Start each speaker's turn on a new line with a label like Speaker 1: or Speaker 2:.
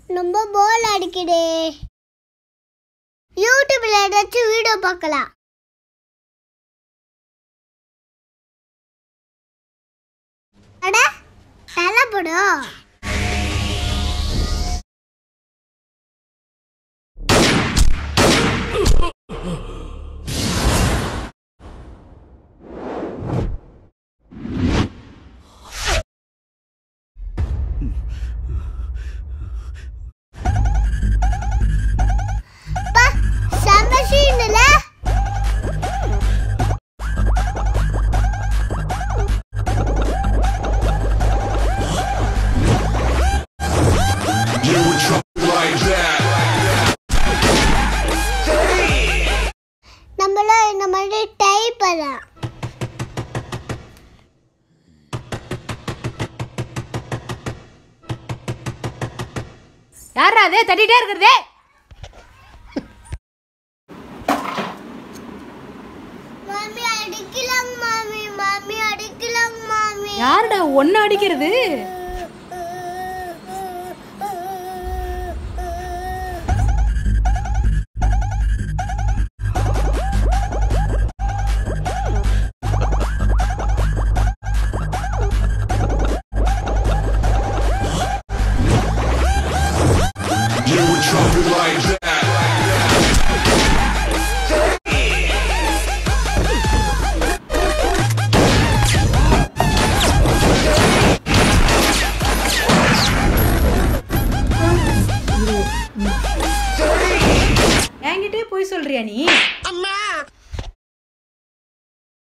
Speaker 1: ரொம்ப போல் அடிக்குதே யூடியூப்ல ஏதாச்சும் வீடியோ பார்க்கலாம் அட நல்ல படம் அப்பா, செம்ம scene இல்ல?
Speaker 2: You would try like that.
Speaker 1: நம்மளும் இந்த மாதிரி டைப் பண்ணலாம்
Speaker 3: யாரா அதே தட்டிட்டே இருக்கிறதே
Speaker 1: மாமி அடிக்கலாங்க மாமி மாமி அடிக்கலாங்க மாமி
Speaker 3: யாருடா ஒன்னு அடிக்கிறது